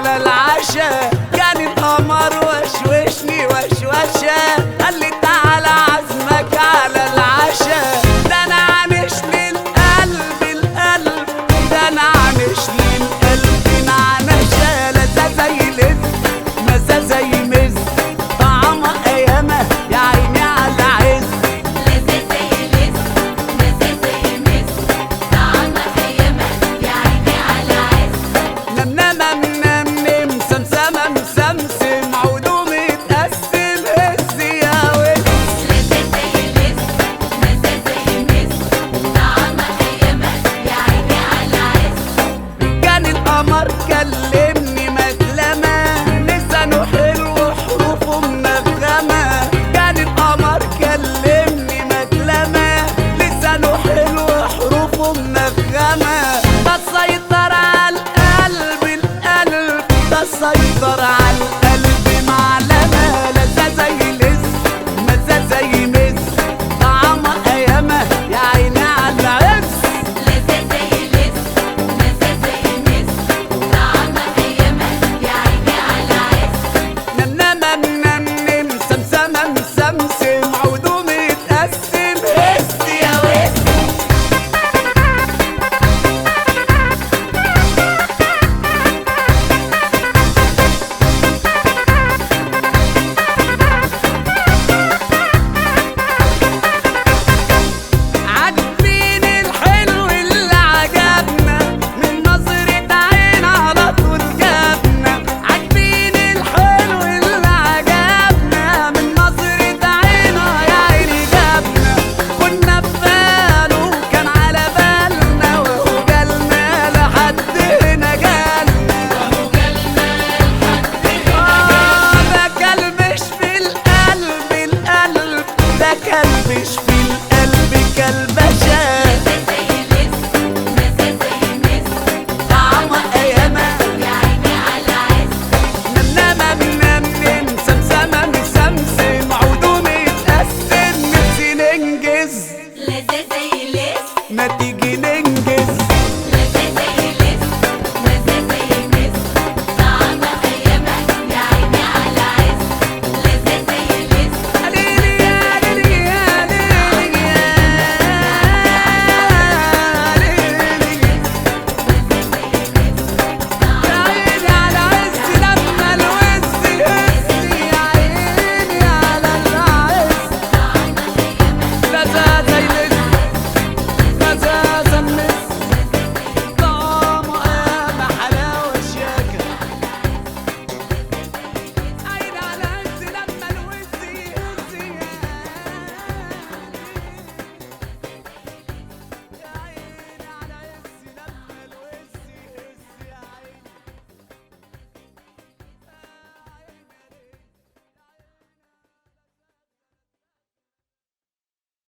على العشاء كان القمر وشوشني وشوشة قال لي تعالى عزمك على العشاء ده انا عنش للقلب القلب ده انا عنش للقلب نعنشة لذة زي لز مزة زي مز طعمها ايامها يا عيني على العز لذة زي لز مزة زي مز طعمها أيامها يا عيني على عز نمنمة منمنم سمسمة مسمسم عودو متقسم هز يا وز لذة زي لز مزة زي مز طعمها أيامها يا عيني على عز كان القمر كلمني مكلمة لسانه حلو وحروفه منغمة كان القمر كلمني مكلمة لسانه حلو وحروفه منغمة ده سيطر على القلب القلب ده سيطر على القلب معلمة لذة زي لز مزة زي مز طعمها أيامها يا عيني على العز لذة زي لز مزة زي مز طعمها أيامها يا عيني على عز نمنمة منمنم سمسمة مسمسم عودو متقسم هس يا وس عاجبين الحلو اللي عجبنا من نظرة عين على طول جابنا عاجبين الحلو اللي عجبنا من نظرة عين يا عيني جابنا كنا في باله كان على بالنا وهو جالنا لحد هنا جالنا آه ده كلبش في القلب القلب ده كلبش في القلب كلبة